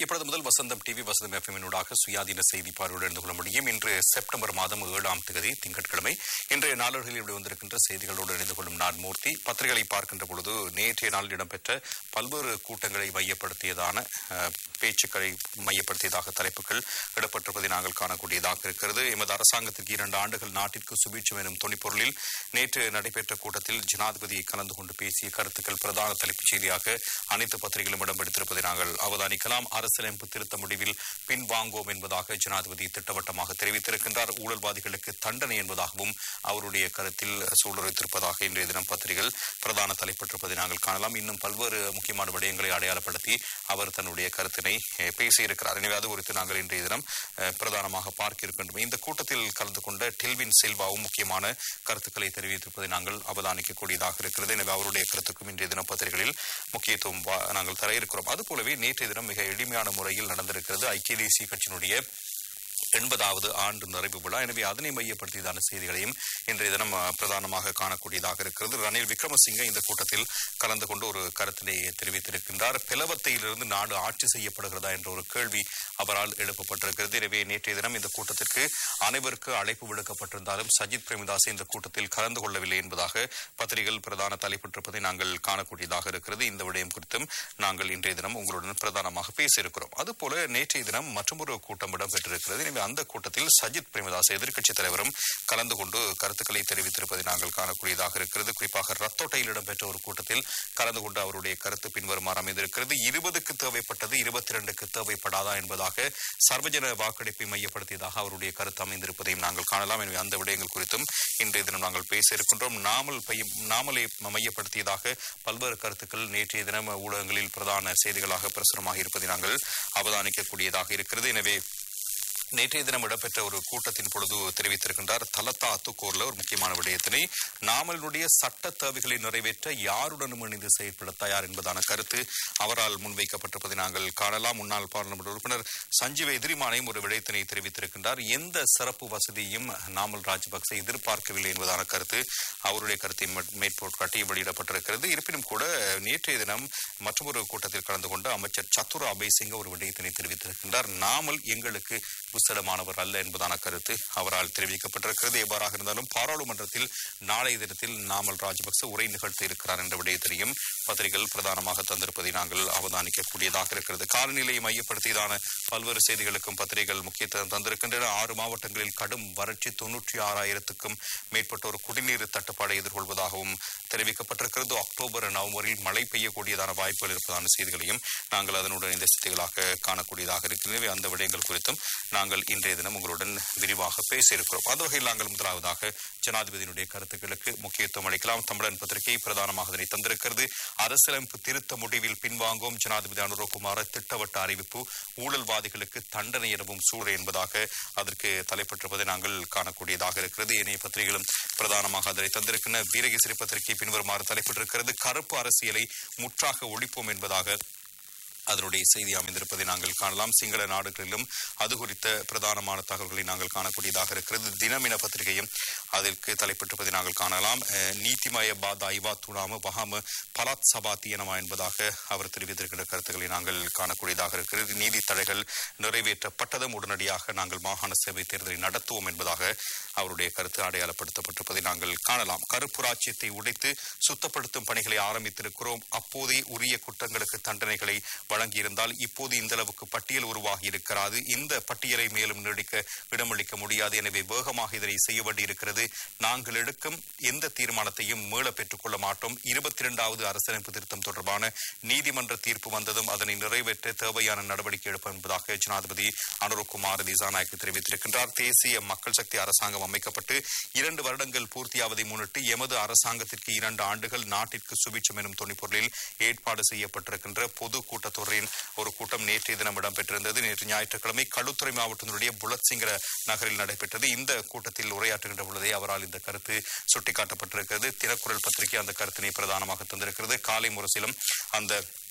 இப்பொழுது முதல் வசந்தம் டிவி வசந்தம் எஃப்எம்மினூடாக சுயாதீன செய்தி பார்வையோடு இணைந்து கொள்ள முடியும் இன்று செப்டம்பர் மாதம் ஏழாம் தேதி திங்கட்கிழமை இன்றைய நாளர்களில் இப்படி வந்திருக்கின்ற செய்திகளோடு இணைந்து கொள்ளும் நான் மூர்த்தி பத்திரிகைகளை பார்க்கின்ற பொழுது நேற்றைய நாளில் இடம்பெற்ற பல்வேறு கூட்டங்களை மையப்படுத்தியதான அஹ், பேச்சுக்களை மையப்படுத்தியதாக தலைப்புகள் இடப்பட்டிருப்பதை நாங்கள் காணக்கூடியதாக இருக்கிறது எமது அரசாங்கத்திற்கு இரண்டு ஆண்டுகள் நாட்டிற்கு சுபீட்சம் எனும் துணிப்பொருளில் நேற்று நடைபெற்ற கூட்டத்தில் ஜனாதிபதி கலந்து கொண்டு பேசிய கருத்துக்கள் பிரதான தலைப்புச் செய்தியாக அனைத்து பத்திரிகைகளும் இடம்பெடுத்திருப்பதை நாங்கள் அவதானிக்கலாம் அரசியலமைப்பு திருத்த முடிவில் பின்வாங்குவோம் என்பதாக ஜனாதிபதி திட்டவட்டமாக தெரிவித்திருக்கின்றார் ஊழல்வாதிகளுக்கு தண்டனை என்பதாகவும் அவருடைய கருத்தில் சூளுரைத்திருப்பதாக இன்றைய தினம் பத்திரிகைகள் பிரதான தலைப்பட்டிருப்பதை நாங்கள் காணலாம் இன்னும் பல்வேறு முக்கியமான விடயங்களை அடையாளப்படுத்தி அவர் தன்னுடைய கருத்தினை அஹ், பேசியிருக்கிறார் எனவே அது குறித்து நாங்கள் இன்றைய தினம் அஹ், பிரதானமாக பார்க்க இருக்கின்றோம் இந்த கூட்டத்தில் கலந்து கொண்ட டெல்வின் செல்வாவும் முக்கியமான கருத்துக்களை தெரிவித்திருப்பதை நாங்கள் அவதானிக்கக்கூடியதாக இருக்கிறது எனவே அவருடைய கருத்துக்கும் இன்றைய தினம் பத்திரிகைகளில் முக்கியத்துவம் வா- நாங்கள் தர இருக்கிறோம் அதுபோலவே நேற்றைய தினம் மிக எளிமையான முறையில் நடந்திருக்கிறது ஐக்கிய தேசிய கட்சியினுடைய எண்பதாவது ஆண்டு நிறைவு விழா எனவே அதனை மையப்படுத்தியதான செய்திகளையும் இன்றைய தினம் அஹ், பிரதானமாக காணக்கூடியதாக இருக்கிறது ரணில் விக்ரமசிங்க இந்த கூட்டத்தில் கலந்து கொண்டு ஒரு கருத்தினை தெரிவித்திருக்கின்றார் பிளவத்தையிலிருந்து நாடு ஆட்சி செய்யப்படுகிறதா என்ற ஒரு கேள்வி அவரால் எழுப்பப்பட்டிருக்கிறது எனவே நேற்றைய தினம் இந்த கூட்டத்திற்கு அனைவருக்கு அழைப்பு விடுக்கப்பட்டிருந்தாலும் சஜித் பிரேமதாஸ் இந்த கூட்டத்தில் கலந்து கொள்ளவில்லை என்பதாக பத்திரிகைகள் பிரதான தலைப்பட்டிருப்பதை நாங்கள் காணக்கூடியதாக இருக்கிறது இந்த விடயம் குறித்தும் நாங்கள் இன்றைய தினம் உங்களுடன் பிரதானமாக பேசியிருக்கிறோம் அதுபோல நேற்றைய தினம் மற்றொரு கூட்டம் இடம்பெற்றிருக்கிறது எனவே அந்த கூட்டத்தில் சஜித் பிரேமதாஸ் எதிர்க்கட்சித் தலைவரும் கலந்து கொண்டு கருத்துக்களை தெரிவித்திருப்பதை நாங்கள் காணக்கூடியதாக இருக்கிறது குறிப்பாக ரத்தோட்டையில் இடம்பெற்ற ஒரு கூட்டத்தில் கலந்து கொண்டு அவருடைய கருத்து பின்வருமாறு அமைந்திருக்கிறது இருபதுக்கு தேவைப்பட்டது இருபத்தி ரெண்டுக்கு தேவைப்படாதா என்பதாக சர்வஜன வாக்கெடுப்பை மையப்படுத்தியதாக அவருடைய கருத்து அமைந்திருப்பதையும் நாங்கள் காணலாம் எனவே அந்த விடயங்கள் குறித்தும் இன்றைய தினம் நாங்கள் பேச இருக்கின்றோம் நாமல் பைய- நாமலை மையப்படுத்தியதாக பல்வேறு கருத்துக்கள் நேற்றைய தினம் ஊடகங்களில் பிரதான செய்திகளாக பிரசுரமாக இருப்பதை நாங்கள் அவதானிக்கக்கூடியதாக இருக்கிறது எனவே நேற்றைய தினம் இடம்பெற்ற ஒரு கூட்டத்தின் பொழுது தெரிவித்திருக்கின்றார் தலத்தா அத்துக்கூர்ல ஒரு முக்கியமான விடயத்தினை நாமலுடைய சட்ட தேவைகளை நிறைவேற்ற யாருடனும் இணைந்து செயல்பட தயார் என்பதான கருத்து அவரால் முன்வைக்கப்பட்டிருப்பதை நாங்கள் காணலாம் முன்னாள் பாராளுமன்ற உறுப்பினர் சஞ்சீவ எதிரிமானையும் ஒரு விடயத்தினை தெரிவித்திருக்கின்றார் எந்த சிறப்பு வசதியும் நாமல் ராஜபக்சே எதிர்பார்க்கவில்லை என்பதான கருத்து அவருடைய கருத்தை மே- மேற்கோள் காட்டி வெளியிடப்பட்டிருக்கிறது இருப்பினும் கூட நேற்றைய தினம் மற்றொரு கூட்டத்தில் கலந்து கொண்ட அமைச்சர் சத்துரு அபய்சிங்க ஒரு விடயத்தினை தெரிவித்திருக்கின்றார் நாமல் எங்களுக்கு விசலமானவர் அல்ல என்பதான கருத்து அவரால் தெரிவிக்கப்பட்டிருக்கிறது எவ்வாறாக இருந்தாலும் பாராளுமன்றத்தில் நாளைய தினத்தில் நாமல் ராஜபக்ச உரை நிகழ்த்த இருக்கிறார் என்ற விடயத்தையும் பத்திரிகைகள் பிரதானமாக தந்திருப்பதை நாங்கள் அவதானிக்கக்கூடியதாக இருக்கிறது காலநிலையை மையப்படுத்தியதான பல்வேறு செய்திகளுக்கும் பத்திரிகைகள் முக்கியத்துவம் தந்திருக்கின்றன ஆறு மாவட்டங்களில் கடும் வறட்சி தொன்னூற்றி ஆறாயிரத்துக்கும் மேற்பட்டோர் குடிநீர் தட்டுப்பாடை எதிர்கொள்வதாகவும் தெரிவிக்கப்பட்டிருக்கிறது அக்டோபர் நவம்பரில் மழை பெய்யக்கூடியதான வாய்ப்புகள் இருப்பதான செய்திகளையும் நாங்கள் அதனுடன் இந்த செய்திகளாக காணக்கூடியதாக இருக்கிறது அந்த விடயங்கள் குறித்தும் நாங்கள் இன்றைய தினம் உங்களுடன் விரிவாக பேசியிருக்கிறோம் அந்த வகையில் நாங்கள் முதலாவதாக ஜனாதிபதியினுடைய கருத்துக்களுக்கு முக்கியத்துவம் அளிக்கலாம் தமிழன் பத்திரிகை பிரதானமாக இதனை தந்திருக்கிறது அரசியலமைப்பு திருத்த முடிவில் பின்வாங்கும் ஜனாதிபதி அனுரகுமார திட்டவட்ட அறிவிப்பு ஊழல்வாதிகளுக்கு தண்டனை எனவும் சூழல் என்பதாக அதற்கு தலைப்பட்டிருப்பதை நாங்கள் காணக்கூடியதாக இருக்கிறது ஏனைய பத்திரிகைகளும் பிரதானமாக அதனை தந்திருக்கின்ற வீரகேசரி பத்திரிகை பின்வருமாறு தலைப்பட்டிருக்கிறது கருப்பு அரசியலை முற்றாக ஒழிப்போம் என்பதாக அதனுடைய செய்தி அமைந்திருப்பதை நாங்கள் காணலாம் சிங்கள நாடுகளிலும் அது குறித்த பிரதானமான தகவல்களை நாங்கள் காணக்கூடியதாக இருக்கிறது தினமின பத்திரிகையும் அதற்கு தலைப்பட்டிருப்பதை நாங்கள் காணலாம் அஹ், நீதிமய பாத் ஐவா துணாம பகாம பலாத் சபாத்தி எனவா என்பதாக அவர் தெரிவித்திருக்கின்ற கருத்துக்களை நாங்கள் காணக்கூடியதாக இருக்கிறது நீதி தடைகள் நிறைவேற்றப்பட்டதும் உடனடியாக நாங்கள் மாகாண சபை தேர்தலை நடத்துவோம் என்பதாக அவருடைய கருத்து அடையாளப்படுத்தப்பட்டிருப்பதை நாங்கள் காணலாம் கருப்பு ராஜ்யத்தை உடைத்து சுத்தப்படுத்தும் பணிகளை ஆரம்பித்திருக்கிறோம் அப்போதே உரிய குற்றங்களுக்கு தண்டனைகளை வழங்கியிருந்தால் இப்போது இந்த அளவுக்கு பட்டியல் உருவாகி இருக்கிறது இந்த பட்டியலை மேலும் நீடிக்க இடமளிக்க முடியாது எனவே வேகமாக இதனை செய்ய வேண்டியிருக்கிறது நாங்கள் எடுக்கும் எந்த தீர்மானத்தையும் மீள பெற்றுக் கொள்ள மாட்டோம் இருபத்தி இரண்டாவது அரசியலமைப்பு திருத்தம் தொடர்பான நீதிமன்ற தீர்ப்பு வந்ததும் அதனை நிறைவேற்ற தேவையான நடவடிக்கை எடுப்போம் என்பதாக ஜனாதிபதி அனுருகுமார் திசாநாயக்கு தெரிவித்திருக்கின்றார் தேசிய மக்கள் சக்தி அரசாங்கம் அமைக்கப்பட்டு இரண்டு வருடங்கள் பூர்த்தியாவதை முன்னிட்டு எமது அரசாங்கத்திற்கு இரண்டு ஆண்டுகள் நாட்டிற்கு சுபிட்சம் எனும் துணிப்பொருளில் ஏற்பாடு செய்யப்பட்டிருக்கின்ற பொது கூட்டத்தொடரின் ஒரு கூட்டம் நேற்றைய தினம் இடம்பெற்றிருந்தது நேற்று ஞாயிற்றுக்கிழமை களுத்துறை மாவட்டத்தினுடைய புலத்சிங்கர நகரில் நடைபெற்றது இந்த கூட்டத்தில் உரையாற்றுகின்ற பொழுதே அவரால் இந்த கருத்து சுட்டிக்காட்டப்பட்டிருக்கிறது தினக்குரல் பத்திரிகை அந்த கருத்தினை பிரதானமாக தந்திருக்கிறது காலை முரசிலும் அந்த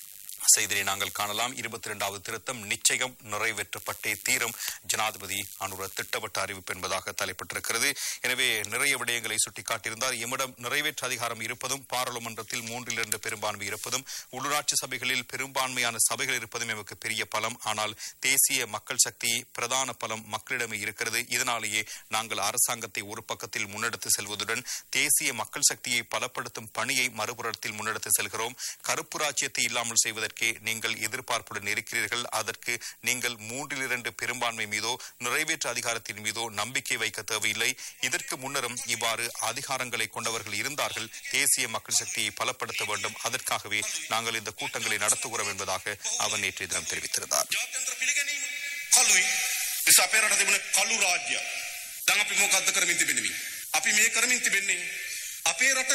செய்தியை நாங்கள் காணலாம் இருபத்தி இரண்டாவது திருத்தம் நிச்சயம் நிறைவேற்றப்பட்டே தீரும் ஜனாதிபதி அனுர திட்டவட்ட அறிவிப்பு என்பதாக தலைப்பட்டிருக்கிறது எனவே நிறைய விடயங்களை சுட்டிக்காட்டியிருந்தார் எம்மிடம் நிறைவேற்ற அதிகாரம் இருப்பதும் பாராளுமன்றத்தில் மூன்றில் இரண்டு பெரும்பான்மை இருப்பதும் உள்ளூராட்சி சபைகளில் பெரும்பான்மையான சபைகள் இருப்பதும் எமக்கு பெரிய பலம் ஆனால் தேசிய மக்கள் சக்தி பிரதான பலம் மக்களிடமே இருக்கிறது இதனாலேயே நாங்கள் அரசாங்கத்தை ஒரு பக்கத்தில் முன்னெடுத்து செல்வதுடன் தேசிய மக்கள் சக்தியை பலப்படுத்தும் பணியை மறுபுறத்தில் முன்னெடுத்து செல்கிறோம் கருப்பு ராஜ்யத்தை இல்லாமல் செய்வதற்கே நீங்கள் எதிர்பார்ப்புடன் இருக்கிறீர்கள் அதற்கு நீங்கள் மூன்றில் இரண்டு பெரும்பான்மை மீதோ நிறைவேற்ற அதிகாரத்தின் மீதோ நம்பிக்கை வைக்க தேவையில்லை இதற்கு முன்னரும் இவ்வாறு அதிகாரங்களை கொண்டவர்கள் இருந்தார்கள் தேசிய மக்கள் சக்தியை பலப்படுத்த வேண்டும் அதற்காகவே நாங்கள் இந்த கூட்டங்களை நடத்துகிறோம் என்பதாக அவர் நேற்றைய தினம் தெரிவித்திருந்தார் ජාත්‍යන්ත්‍ර පිළිගැනීම කලුයි නිසා අපේ රට තිබුණ කළු රාජ්‍ය දැන් අපි මොකද්ද කරමින් තිබෙන්නේ අපි මේ කරමින් තිබෙන්නේ අපේ රට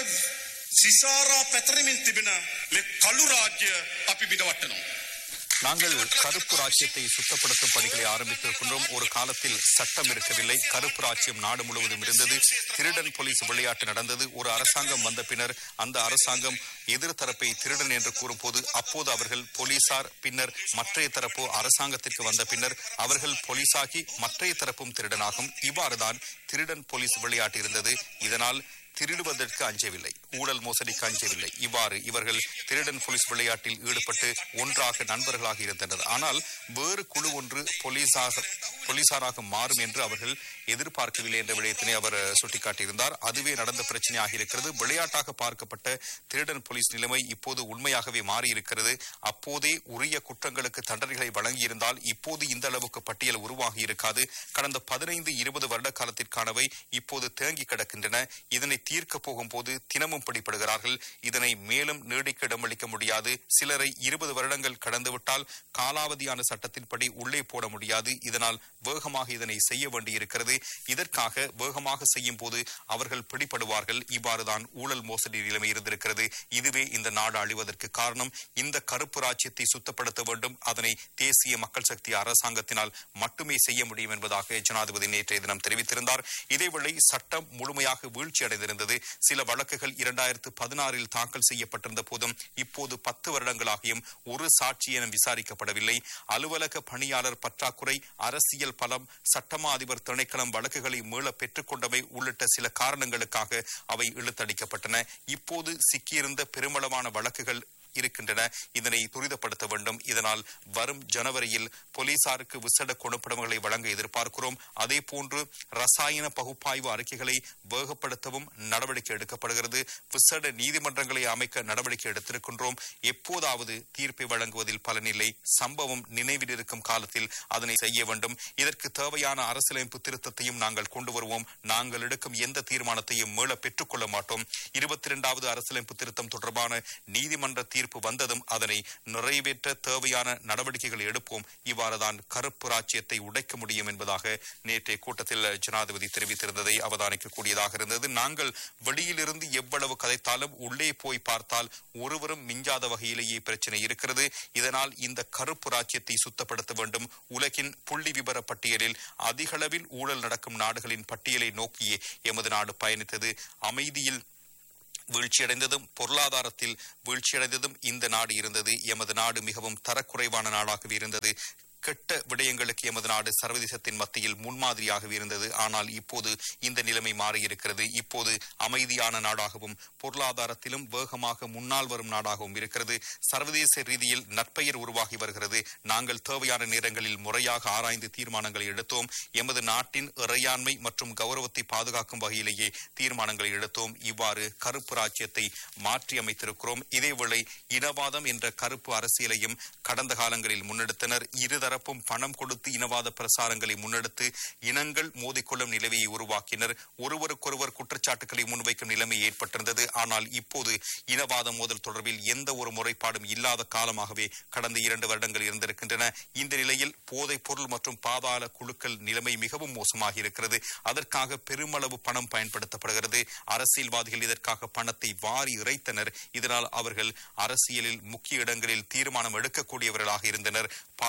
සිසාරා පැතරමින් තිබෙන මේ කළු රාජ්‍ය අපි බිඳවට්ටනවා நாங்கள் கருப்பு ராஜ்யத்தை சுத்தப்படுத்தும் பணிகளை ஆரம்பித்திருக்கின்றோம் ஒரு காலத்தில் சட்டம் இருக்கவில்லை கருப்பு ராஜ்யம் நாடு முழுவதும் இருந்தது திருடன் போலீஸ் விளையாட்டு நடந்தது ஒரு அரசாங்கம் வந்த பின்னர் அந்த அரசாங்கம் எதிர்த்தரப்பை திருடன் என்று கூறும்போது அப்போது அவர்கள் போலீசார் பின்னர் மற்றைய தரப்போ அரசாங்கத்திற்கு வந்த பின்னர் அவர்கள் போலீசாகி மற்றைய தரப்பும் திருடனாகும் இவ்வாறுதான் திருடன் போலீஸ் விளையாட்டு இருந்தது இதனால் திருடுவதற்கு அஞ்சவில்லை ஊழல் மோசடிக்கு அஞ்சவில்லை இவ்வாறு இவர்கள் திருடன் போலீஸ் விளையாட்டில் ஈடுபட்டு ஒன்றாக நண்பர்களாக இருந்தனர் ஆனால் வேறு குழு ஒன்று போலீசாக போலீசாராக மாறும் என்று அவர்கள் எதிர்பார்க்கவில்லை என்ற விடயத்தினை அவர் அஹ், சுட்டிக்காட்டியிருந்தார் அதுவே நடந்த பிரச்சனையாக இருக்கிறது விளையாட்டாக பார்க்கப்பட்ட திருடன் போலீஸ் நிலைமை இப்போது உண்மையாகவே மாறியிருக்கிறது அப்போதே உரிய குற்றங்களுக்கு தண்டனைகளை வழங்கியிருந்தால் இப்போது இந்த அளவுக்கு பட்டியல் உருவாகி இருக்காது கடந்த பதினைந்து இருபது வருட காலத்திற்கானவை இப்போது தேங்கி கிடக்கின்றன இதனை தீர்க்க போகும்போது தினமும் பிடிபடுகிறார்கள் இதனை மேலும் நீடிக்க இடமளிக்க முடியாது சிலரை இருபது வருடங்கள் கடந்துவிட்டால் காலாவதியான சட்டத்தின்படி உள்ளே போட முடியாது இதனால் வேகமாக இதனை செய்ய வேண்டியிருக்கிறது இதற்காக வேகமாக செய்யும் போது அவர்கள் பிடிபடுவார்கள் இவ்வாறுதான் ஊழல் மோசடி நிலைமை இருந்திருக்கிறது இதுவே இந்த நாடு அழிவதற்கு காரணம் இந்த கருப்பு ராஜ்யத்தை சுத்தப்படுத்த வேண்டும் அதனை தேசிய மக்கள் சக்தி அரசாங்கத்தினால் மட்டுமே செய்ய முடியும் என்பதாக ஜனாதிபதி நேற்றைய தினம் தெரிவித்திருந்தார் இதேவேளை சட்டம் முழுமையாக வீழ்ச்சி அடைந்திருந்தது சில வழக்குகள் இரண்டாயிரத்து பதினாறில் தாக்கல் செய்யப்பட்டிருந்த போதும் இப்போது பத்து வருடங்களாகியும் ஒரு சாட்சி என விசாரிக்கப்படவில்லை அலுவலக பணியாளர் பற்றாக்குறை அரசியல் பலம் சட்டமா அதிபர் திணைக்களம் வழக்குகளை மீள பெற்றுக்கொண்டவை உள்ளிட்ட சில காரணங்களுக்காக அவை இழுத்தடிக்கப்பட்டன இப்போது சிக்கியிருந்த பெருமளவான வழக்குகள் இருக்கின்றன இதனை துரிதப்படுத்த வேண்டும் இதனால் வரும் ஜனவரியில் போலீசாருக்கு விசேட கொடுப்படங்களை வழங்க எதிர்பார்க்கிறோம் அதே போன்று ரசாயன பகுப்பாய்வு அறிக்கைகளை வேகப்படுத்தவும் நடவடிக்கை எடுக்கப்படுகிறது விசேட நீதிமன்றங்களை அமைக்க நடவடிக்கை எடுத்திருக்கின்றோம் எப்போதாவது தீர்ப்பை வழங்குவதில் பலனில்லை சம்பவம் நினைவில் இருக்கும் காலத்தில் அதனை செய்ய வேண்டும் இதற்கு தேவையான அரசியலமைப்பு திருத்தத்தையும் நாங்கள் கொண்டு வருவோம் நாங்கள் எடுக்கும் எந்த தீர்மானத்தையும் மீள பெற்றுக்கொள்ள மாட்டோம் இருபத்தி இரண்டாவது அரசியலமைப்பு திருத்தம் தொடர்பான நீதிமன்ற தீர்ப்பு வந்ததும் அதனை நிறைவேற்ற தேவையான நடவடிக்கைகளை எடுப்போம் இவ்வாறுதான் கருப்பு ராஜ்யத்தை உடைக்க முடியும் என்பதாக நேற்றைய கூட்டத்தில் ஜனாதிபதி தெரிவித்திருந்ததை அவதானிக்கக்கூடியதாக இருந்தது நாங்கள் வெளியிலிருந்து எவ்வளவு கதைத்தாலும் உள்ளே போய் பார்த்தால் ஒருவரும் மிஞ்சாத வகையிலேயே பிரச்சனை இருக்கிறது இதனால் இந்த கருப்பு ராஜ்யத்தை சுத்தப்படுத்த வேண்டும் உலகின் புள்ளி விபர பட்டியலில் அதிகளவில் ஊழல் நடக்கும் நாடுகளின் பட்டியலை நோக்கியே எமது நாடு பயணித்தது அமைதியில் வீழ்ச்சியடைந்ததும் பொருளாதாரத்தில் வீழ்ச்சியடைந்ததும் இந்த நாடு இருந்தது எமது நாடு மிகவும் தரக்குறைவான நாடாகவே இருந்தது கெட்ட விடயங்களுக்கு எமது நாடு சர்வதேசத்தின் மத்தியில் முன்மாதிரியாகவே இருந்தது ஆனால் இப்போது இந்த நிலைமை மாறியிருக்கிறது இப்போது அமைதியான நாடாகவும் பொருளாதாரத்திலும் வேகமாக முன்னால் வரும் நாடாகவும் இருக்கிறது சர்வதேச ரீதியில் நற்பெயர் உருவாகி வருகிறது நாங்கள் தேவையான நேரங்களில் முறையாக ஆராய்ந்து தீர்மானங்களை எடுத்தோம் எமது நாட்டின் இறையாண்மை மற்றும் கௌரவத்தை பாதுகாக்கும் வகையிலேயே தீர்மானங்களை எடுத்தோம் இவ்வாறு கருப்பு ராஜ்யத்தை மாற்றி அமைத்திருக்கிறோம் இதேவேளை இனவாதம் என்ற கருப்பு அரசியலையும் கடந்த காலங்களில் முன்னெடுத்தனர் இருதரப்பும் பணம் கொடுத்து இனவாத பிரசாரங்களை முன்னெடுத்து இனங்கள் மோதிக்கொள்ளும் நிலையை உருவாக்கினர் ஒருவருக்கொருவர் குற்றச்சாட்டுகளை முன்வைக்கும் நிலைமை ஏற்பட்டிருந்தது ஆனால் இப்போது இனவாத மோதல் தொடர்பில் எந்த ஒரு முறைப்பாடும் இல்லாத காலமாகவே கடந்த இரண்டு வருடங்கள் இருந்திருக்கின்றன இந்த நிலையில் போதைப் பொருள் மற்றும் பாதாள குழுக்கள் நிலைமை மிகவும் மோசமாக இருக்கிறது அதற்காக பெருமளவு பணம் பயன்படுத்தப்படுகிறது அரசியல்வாதிகள் இதற்காக பணத்தை வாரி இறைத்தனர் இதனால் அவர்கள் அரசியலில் முக்கிய இடங்களில் தீர்மானம் எடுக்கக்கூடியவர்களாக இருந்தனர் பாதாள குழு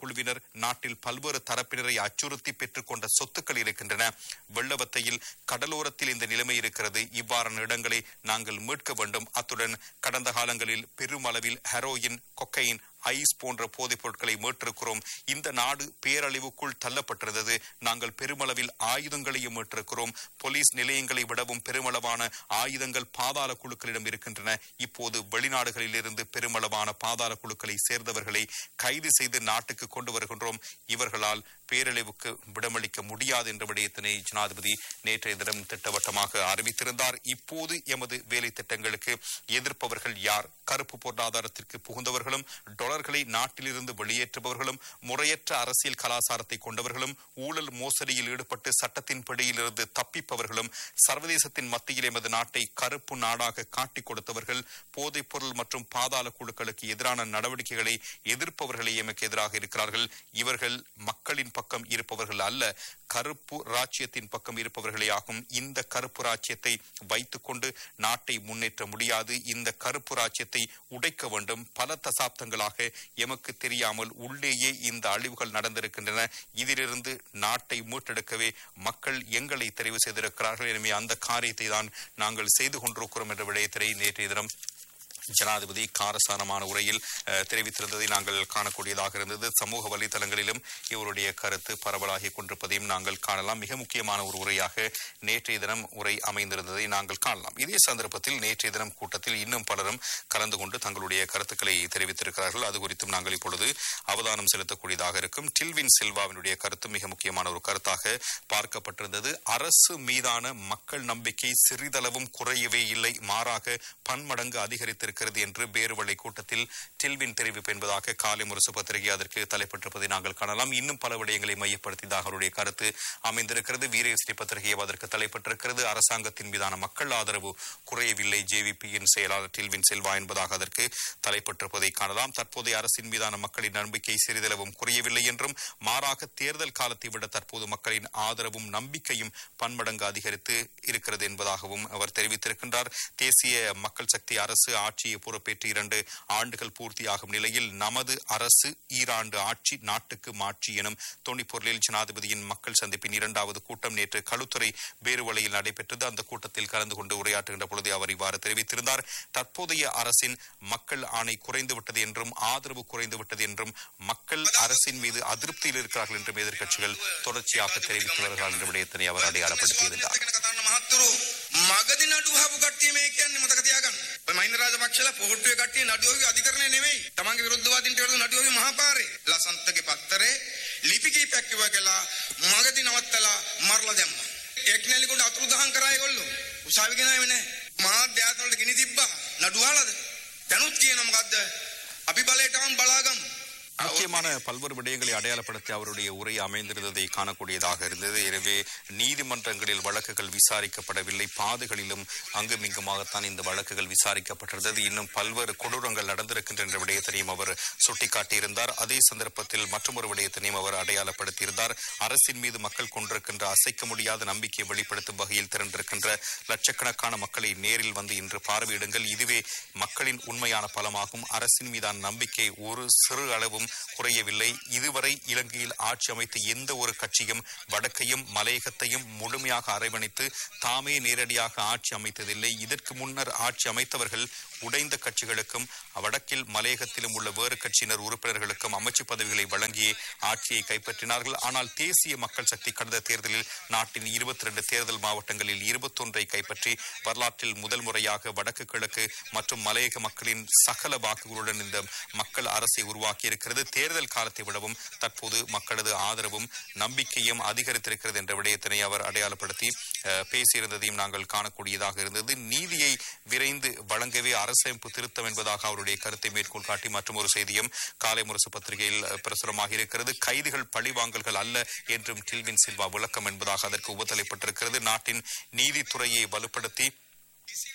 குழுவினர் நாட்டில் பல்வேறு தரப்பினரை அச்சுறுத்தி பெற்றுக்கொண்ட சொத்துக்கள் இருக்கின்றன வெள்ளவத்தையில் கடலோரத்தில் இந்த நிலைமை இருக்கிறது இவ்வாறான இடங்களை நாங்கள் மீட்க வேண்டும் அத்துடன் கடந்த காலங்களில் பெருமளவில் ஹெரோயின் கொக்கைன் ஐஸ் போன்ற போதைப் பொருட்களை மீட்டிருக்கிறோம் இந்த நாடு பேரழிவுக்குள் தள்ளப்பட்டிருந்தது நாங்கள் பெருமளவில் ஆயுதங்களையும் மீட்டிருக்கிறோம் போலீஸ் நிலையங்களை விடவும் பெருமளவான ஆயுதங்கள் பாதாள குழுக்களிடம் இருக்கின்றன இப்போது வெளிநாடுகளில் இருந்து பெருமளவான பாதாள குழுக்களை சேர்ந்தவர்களை கைது செய்து நாட்டுக்கு கொண்டு வருகின்றோம் இவர்களால் பேரழிவுக்கு விடமளிக்க முடியாது என்ற விடயத்தினை ஜனாதிபதி நேற்றைய தினம் திட்டவட்டமாக அறிவித்திருந்தார் இப்போது எமது வேலை திட்டங்களுக்கு எதிர்ப்பவர்கள் யார் கருப்பு பொருளாதாரத்திற்கு புகுந்தவர்களும் டாலர்களை நாட்டிலிருந்து வெளியேற்றுபவர்களும் முறையற்ற அரசியல் கலாச்சாரத்தை கொண்டவர்களும் ஊழல் மோசடியில் ஈடுபட்டு சட்டத்தின் பிடியிலிருந்து தப்பிப்பவர்களும் சர்வதேசத்தின் மத்தியில் எமது நாட்டை கருப்பு நாடாக காட்டிக் கொடுத்தவர்கள் போதைப் பொருள் மற்றும் பாதாள குழுக்களுக்கு எதிரான நடவடிக்கைகளை எதிர்ப்பவர்களே எமக்கு எதிராக இருக்கிறார்கள் இவர்கள் மக்களின் பக்கம் இருப்பவர்கள் அல்ல கருப்பு ராச்சியத்தின் பக்கம் இருப்பவர்களே ஆகும் இந்த கருப்பு ராச்சியத்தை வைத்துக்கொண்டு நாட்டை முன்னேற்ற முடியாது இந்த கருப்பு ராச்சியத்தை உடைக்க வேண்டும் பல தசாப்தங்களாக எமக்கு தெரியாமல் உள்ளேயே இந்த அழிவுகள் நடந்திருக்கின்றன இதிலிருந்து நாட்டை மீட்டெடுக்கவே மக்கள் எங்களை தெரிவு செய்திருக்கிறார்கள் எனவே அந்த காரியத்தை தான் நாங்கள் செய்து கொண்டிருக்கிறோம் என்ற விடயத்தினை நேற்றைய தினம் ஜனாதிபதி காரசாரமான உரையில் அஹ், தெரிவித்திருந்ததை நாங்கள் காணக்கூடியதாக இருந்தது சமூக வலைதளங்களிலும் இவருடைய கருத்து பரவலாகி கொண்டிருப்பதையும் நாங்கள் காணலாம் மிக முக்கியமான ஒரு உரையாக நேற்றைய தினம் உரை அமைந்திருந்ததை நாங்கள் காணலாம் இதே சந்தர்ப்பத்தில் நேற்றைய தினம் கூட்டத்தில் இன்னும் பலரும் கலந்து கொண்டு தங்களுடைய கருத்துக்களை தெரிவித்திருக்கிறார்கள் அது குறித்தும் நாங்கள் இப்பொழுது அவதானம் செலுத்தக்கூடியதாக இருக்கும் டில்வின் சில்வாவினுடைய கருத்து மிக முக்கியமான ஒரு கருத்தாக பார்க்கப்பட்டிருந்தது அரசு மீதான மக்கள் நம்பிக்கை சிறிதளவும் குறையவே இல்லை மாறாக பன்மடங்கு அதிகரித்திருக்கிறது என்று பேருவளை கூட்டத்தில் டில்வின் தெரிவிப்பு என்பதாக காலை முரசு பத்திரிகை அதற்கு தலைப்பட்டிருப்பதை நாங்கள் காணலாம் இன்னும் பல விடயங்களை மையப்படுத்தியதாக அவருடைய கருத்து அமைந்திருக்கிறது வீரஸ்ரீ பத்திரிகை அதற்கு தலைப்பட்டிருக்கிறது அரசாங்கத்தின் மீதான மக்கள் ஆதரவு குறையவில்லை ஜேவிபியின் செயலாளர் டில்வின் செல்வா என்பதாக அதற்கு தலைப்பட்டிருப்பதை காணலாம் தற்போதைய அரசின் மீதான மக்களின் நம்பிக்கை சிறிதளவும் குறையவில்லை என்றும் மாறாக தேர்தல் காலத்தை விட தற்போது மக்களின் ஆதரவும் நம்பிக்கையும் பன்மடங்கு அதிகரித்து இருக்கிறது என்பதாகவும் அவர் தெரிவித்திருக்கின்றார் தேசிய மக்கள் சக்தி அரசு ஆட்சியை பொறுப்பேற்று இரண்டு ஆண்டுகள் பூர்த்தியாகும் நிலையில் நமது அரசு ஈராண்டு ஆட்சி நாட்டுக்கு மாற்றி எனும் தொனிப்பொருளில் ஜனாதிபதியின் மக்கள் சந்திப்பின் இரண்டாவது கூட்டம் நேற்று களுத்துறை பேருவளையில் நடைபெற்றது அந்த கூட்டத்தில் கலந்து கொண்டு உரையாற்றுகின்ற பொழுது அவர் இவ்வாறு தெரிவித்திருந்தார் தற்போதைய அரசின் மக்கள் ஆணை குறைந்து விட்டது என்றும் ஆதரவு குறைந்து விட்டது என்றும் மக்கள் அரசின் மீது அதிருப்தியில் இருக்கிறார்கள் என்றும் எதிர்க்கட்சிகள் தொடர்ச்சியாக தெரிவித்து வருகிறார்கள் என்ற விடயத்தினை அவர் அடையாளப்படுத்தியிருந்தார் ගැන කතා කරන මහත්තුරු මගදි නඩු හපු කට්ටිය මේ කියන්නේ මතක තියාගන්න. ඔය මහින්ද රාජපක්ෂලා පොහොට්ටුවේ කට්ටිය නඩුවගේ අධිකරණය නෙමෙයි. තමන්ගේ විරුද්ධවාදීන්ට විරුද්ධ නඩුවගේ මහපාරේ. ලසන්තගේ පත්තරේ ලිපි කීපයක් කිව්වා කියලා මගදි නවත්තලා මරලා දැම්මා. එක් නැලිකුඩ අතුරුදහන් කරා ඒගොල්ලෝ. උසාවි ගෙනාවේ නැහැ. මාධ්‍ය ආයතන වලට ගිනි තිබ්බා. නඩු අහලාද? දැනුත් කියන මොකද්ද? අපි බලයට ආන් බලාගමු. முக்கியமான பல்வேறு விடயங்களை அடையாளப்படுத்தி அவருடைய உரை அமைந்திருந்ததை காணக்கூடியதாக இருந்தது எனவே நீதிமன்றங்களில் வழக்குகள் விசாரிக்கப்படவில்லை பாதுகளிலும் அங்குமிங்குமாகத்தான் இந்த வழக்குகள் விசாரிக்கப்பட்டிருந்தது இன்னும் பல்வேறு கொடூரங்கள் நடந்திருக்கின்ற என்ற விடயத்தினையும் அவர் சுட்டிக்காட்டியிருந்தார் அதே சந்தர்ப்பத்தில் மற்றொரு விடயத்தினையும் அவர் அடையாளப்படுத்தியிருந்தார் அரசின் மீது மக்கள் கொண்டிருக்கின்ற அசைக்க முடியாத நம்பிக்கையை வெளிப்படுத்தும் வகையில் திரண்டிருக்கின்ற லட்சக்கணக்கான மக்களை நேரில் வந்து இன்று பார்வையிடுங்கள் இதுவே மக்களின் உண்மையான பலமாகும் அரசின் மீதான நம்பிக்கை ஒரு சிறு அளவும் குறையவில்லை இதுவரை இலங்கையில் ஆட்சி அமைத்த எந்த ஒரு கட்சியும் வடக்கையும் மலையகத்தையும் முழுமையாக அரவணைத்து தாமே நேரடியாக ஆட்சி அமைத்ததில்லை இதற்கு முன்னர் ஆட்சி அமைத்தவர்கள் உடைந்த கட்சிகளுக்கும் வடக்கில் மலையகத்திலும் உள்ள வேறு கட்சியினர் உறுப்பினர்களுக்கும் அமைச்சு பதவிகளை வழங்கியே ஆட்சியை கைப்பற்றினார்கள் ஆனால் தேசிய மக்கள் சக்தி கடந்த தேர்தலில் நாட்டின் இருபத்தி ரெண்டு தேர்தல் மாவட்டங்களில் இருபத்தொன்றை கைப்பற்றி வரலாற்றில் முதல் முறையாக வடக்கு கிழக்கு மற்றும் மலையக மக்களின் சகல வாக்குகளுடன் இந்த மக்கள் அரசை உருவாக்கி இருக்கிறது தேர்தல் காலத்தை விடவும் தற்போது மக்களது ஆதரவும் நம்பிக்கையும் அதிகரித்திருக்கிறது என்ற விடயத்தினை அவர் அடையாளப்படுத்தி அஹ், பேசியிருந்ததையும் நாங்கள் காணக்கூடியதாக இருந்தது நீதியை விரைந்து வழங்கவே அரசமைப்பு திருத்தம் என்பதாக அவருடைய கருத்தை மேற்கோள் காட்டி மற்றும் ஒரு செய்தியும் காலை முரசு பத்திரிகையில் அஹ், பிரசுரமாக இருக்கிறது கைதிகள் பழிவாங்கல்கள் அல்ல என்றும் டில்வின் சில்வா விளக்கம் என்பதாக அதற்கு உபத்தலைப்பட்டிருக்கிறது நாட்டின் நீதித்துறையை வலுப்படுத்தி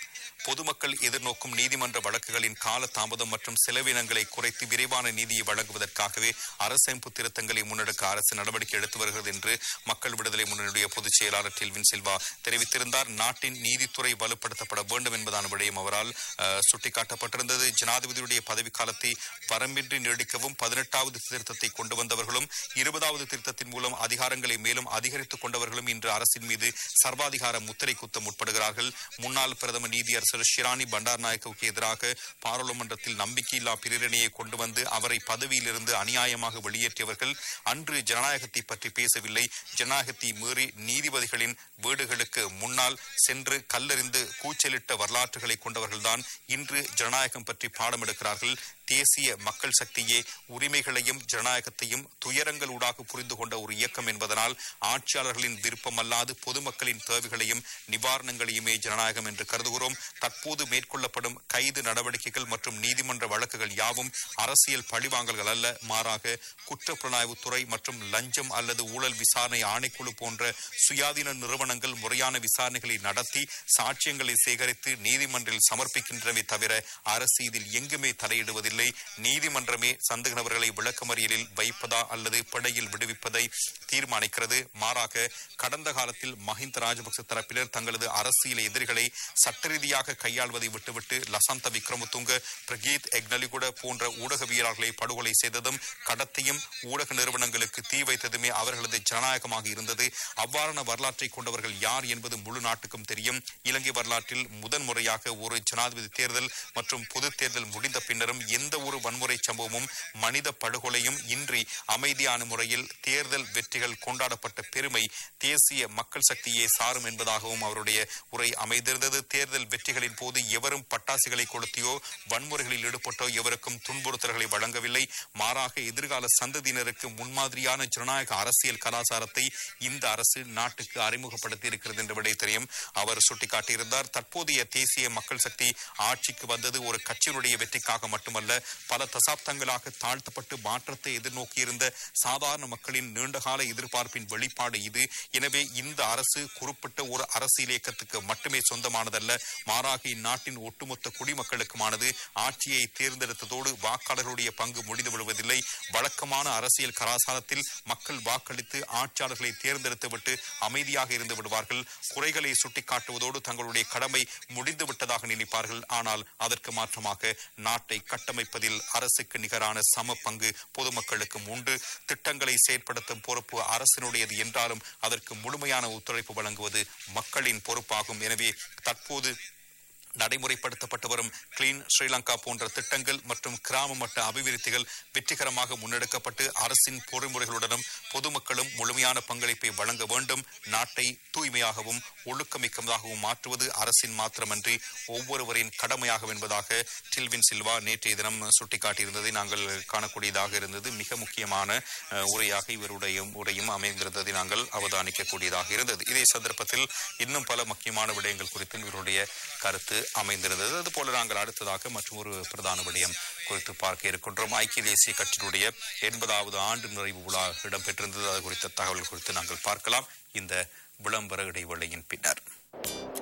பொதுமக்கள் எதிர்நோக்கும் நீதிமன்ற வழக்குகளின் கால தாமதம் மற்றும் செலவினங்களை குறைத்து விரைவான நீதியை வழங்குவதற்காகவே அரசமைப்பு திருத்தங்களை முன்னெடுக்க அரசு நடவடிக்கை எடுத்து வருகிறது என்று மக்கள் விடுதலை முன்னணியுடைய பொதுச் செயலாளர் டெல்வின் சில்வா தெரிவித்திருந்தார் நாட்டின் நீதித்துறை வலுப்படுத்தப்பட வேண்டும் என்பதான விடயம் அவரால் அஹ், சுட்டிக்காட்டப்பட்டிருந்தது ஜனாதிபதியுடைய பதவிக்காலத்தை வரம்பின்றி நீடிக்கவும் பதினெட்டாவது திருத்தத்தை கொண்டு வந்தவர்களும் இருபதாவது திருத்தத்தின் மூலம் அதிகாரங்களை மேலும் அதிகரித்துக் கொண்டவர்களும் இன்று அரசின் மீது சர்வாதிகார முத்திரை குத்த முற்படுகிறார்கள் முன்னாள் பிரதம நீதியரசர் ஷிராணி பண்டார்நாயக்கவுக்கு எதிராக பாராளுமன்றத்தில் நம்பிக்கையில்லா பிரேரணையை கொண்டு வந்து அவரை பதவியிலிருந்து அநியாயமாக வெளியேற்றியவர்கள் அன்று ஜனநாயகத்தை பற்றி பேசவில்லை ஜனநாயகத்தை மீறி நீதிபதிகளின் வீடுகளுக்கு முன்னால் சென்று கல்லறிந்து கூச்சலிட்ட வரலாற்றுகளை கொண்டவர்கள்தான் இன்று ஜனநாயகம் பற்றி பாடம் எடுக்கிறார்கள் தேசிய மக்கள் சக்தியே உரிமைகளையும் ஜனநாயகத்தையும் துயரங்களூடாக புரிந்து கொண்ட ஒரு இயக்கம் என்பதனால் ஆட்சியாளர்களின் விருப்பமல்லாது பொதுமக்களின் தேவைகளையும் நிவாரணங்களையுமே ஜனநாயகம் என்று கருதுகிறோம் தற்போது மேற்கொள்ளப்படும் கைது நடவடிக்கைகள் மற்றும் நீதிமன்ற வழக்குகள் யாவும் அரசியல் பழிவாங்கல்கள் அல்ல மாறாக குற்றப்புலனாய்வுத்துறை மற்றும் லஞ்சம் அல்லது ஊழல் விசாரணை ஆணைக்குழு போன்ற சுயாதீன நிறுவனங்கள் முறையான விசாரணைகளை நடத்தி சாட்சியங்களை சேகரித்து நீதிமன்றில் சமர்ப்பிக்கின்றனவே தவிர அரசு இதில் எங்குமே தலையிடுவதில்லை நீதிமன்றமே சந்தேக நபர்களை விளக்கமறியலில் வைப்பதா அல்லது பிணையில் விடுவிப்பதை தீர்மானிக்கிறது மாறாக கடந்த காலத்தில் மஹிந்த ராஜபக்ச தரப்பினர் தங்களது அரசியல் எதிரிகளை சட்ட ரீதியாக கையாள்வதை விட்டுவிட்டு லசந்த விக்ரமதுங்க பிரகீத் எக்னலிகுட போன்ற ஊடகவியலாளர்களை படுகொலை செய்ததும் கடத்தையும் ஊடக நிறுவனங்களுக்கு தீ வைத்ததுமே அவர்களது ஜனநாயகமாக இருந்தது அவ்வாறான வரலாற்றை கொண்டவர்கள் யார் என்பது முழு நாட்டுக்கும் தெரியும் இலங்கை வரலாற்றில் முதன் முறையாக ஒரு ஜனாதிபதி தேர்தல் மற்றும் பொது தேர்தல் முடிந்த பின்னரும் எந்த ஒரு வன்முறை சம்பவமும் மனித படுகொலையும் இன்றி அமைதியான முறையில் தேர்தல் வெற்றிகள் கொண்டாடப்பட்ட பெருமை தேசிய மக்கள் சக்தியை சாரும் என்பதாகவும் அவருடைய உரை அமைந்திருந்தது தேர்தல் வெற்றிகளின் போது எவரும் பட்டாசுகளை கொளுத்தியோ வன்முறைகளில் ஈடுபட்டோ எவருக்கும் துன்புறுத்தல்களை வழங்கவில்லை மாறாக எதிர்கால சந்ததியினருக்கு முன்மாதிரியான ஜனநாயக அரசியல் கலாச்சாரத்தை இந்த அரசு நாட்டுக்கு அறிமுகப்படுத்தி இருக்கிறது என்ற விடை தெரியும் அவர் சுட்டிக்காட்டியிருந்தார் தற்போதைய தேசிய மக்கள் சக்தி ஆட்சிக்கு வந்தது ஒரு கட்சியினுடைய வெற்றிக்காக மட்டுமல்ல பல தசாப்தங்களாக தாழ்த்தப்பட்டு மாற்றத்தை எதிர்நோக்கியிருந்த சாதாரண மக்களின் நீண்டகால எதிர்பார்ப்பின் வெளிப்பாடு இது எனவே இந்த அரசு குறிப்பிட்ட ஒரு அரசியல் இயக்கத்துக்கு மட்டுமே சொந்தமானதல்ல மாறாக இந்நாட்டின் ஒட்டுமொத்த குடிமக்களுக்குமானது ஆட்சியை தேர்ந்தெடுத்ததோடு வாக்காளர்களுடைய பங்கு முடிந்து விடுவதில்லை வழக்கமான அரசியல் கலாச்சாரத்தில் மக்கள் வாக்களித்து ஆட்சியாளர்களை தேர்ந்தெடுத்துவிட்டு அமைதியாக இருந்து விடுவார்கள் குறைகளை சுட்டிக்காட்டுவதோடு தங்களுடைய கடமை முடிந்து விட்டதாக நினைப்பார்கள் ஆனால் அதற்கு மாற்றமாக நாட்டை கட்டமைப்பதில் அரசுக்கு நிகரான சம பங்கு பொதுமக்களுக்கும் உண்டு திட்டங்களை செயற்படுத்தும் பொறுப்பு அரசினுடையது என்றாலும் அதற்கு முழுமையான ஒத்துழைப்பு வழங்குவது மக்களின் பொறுப்பாகும் எனவே தற்போது நடைமுறைப்படுத்தப்பட்டு வரும் கிளீன் ஸ்ரீலங்கா போன்ற திட்டங்கள் மற்றும் கிராம மட்ட அபிவிருத்திகள் வெற்றிகரமாக முன்னெடுக்கப்பட்டு அரசின் பொறிமுறைகளுடனும் பொதுமக்களும் முழுமையான பங்களிப்பை வழங்க வேண்டும் நாட்டை தூய்மையாகவும் ஒழுக்கமிக்கதாகவும் மாற்றுவது அரசின் மாத்திரமன்றி ஒவ்வொருவரின் கடமையாகும் என்பதாக டில்வின் சில்வா நேற்றைய தினம் சுட்டிக்காட்டியிருந்ததை நாங்கள் காணக்கூடியதாக இருந்தது மிக முக்கியமான அஹ், உரையாக இவருடைய உரையும் அமைந்திருந்ததை நாங்கள் அவதானிக்கக்கூடியதாக இருந்தது இதே சந்தர்ப்பத்தில் இன்னும் பல முக்கியமான விடயங்கள் குறித்து இவருடைய கருத்து அமைந்திருந்தது அதுபோல நாங்கள் அடுத்ததாக மற்றும் ஒரு பிரதான விடயம் குறித்து பார்க்க இருக்கின்றோம் ஐக்கிய தேசிய கட்சியினுடைய எண்பதாவது ஆண்டு நிறைவு விழா இடம்பெற்றிருந்தது அது குறித்த தகவல் குறித்து நாங்கள் பார்க்கலாம் இந்த விளம்பர இடைவேளையின் பின்னர்